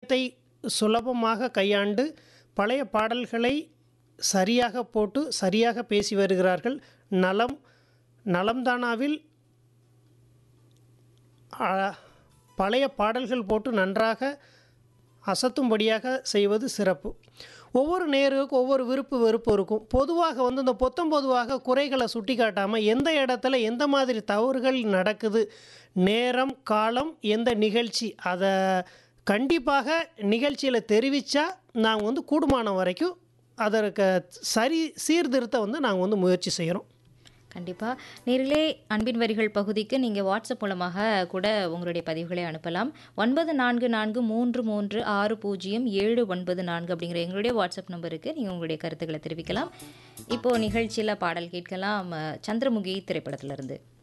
நேரத்தை சுலபமாக கையாண்டு பழைய பாடல்களை சரியாக போட்டு சரியாக பேசி வருகிறார்கள் நலம் நலம்தானாவில் ஆ, பழைய பாடல்கள் போட்டு நன்றாக அசத்தும்படியாக செய்வது சிறப்பு ஒவ்வொரு நேருக்கும் ஒவ்வொரு விருப்பு வெறுப்பு இருக்கும் பொதுவாக வந்து இந்த பொத்தம் பொதுவாக குறைகளை சுட்டி காட்டாமல் எந்த இடத்துல எந்த மாதிரி தவறுகள் நடக்குது நேரம் காலம் எந்த நிகழ்ச்சி அதை கண்டிப்பாக நிகழ்ச்சியில் தெரிவித்தா நாங்கள் வந்து கூடுமான வரைக்கும் அதற்கு சரி சீர்திருத்த வந்து நாங்கள் வந்து முயற்சி செய்கிறோம் கண்டிப்பாக நேரிலே அன்பின் வரிகள் பகுதிக்கு நீங்கள் வாட்ஸ்அப் மூலமாக கூட உங்களுடைய பதிவுகளை அனுப்பலாம் ஒன்பது நான்கு நான்கு மூன்று மூன்று ஆறு பூஜ்ஜியம் ஏழு ஒன்பது நான்கு அப்படிங்கிற எங்களுடைய வாட்ஸ்அப் நம்பருக்கு நீங்கள் உங்களுடைய கருத்துக்களை தெரிவிக்கலாம் இப்போது நிகழ்ச்சியில் பாடல் கேட்கலாம் அஹ், சந்திரமுகி திரைப்படத்திலிருந்து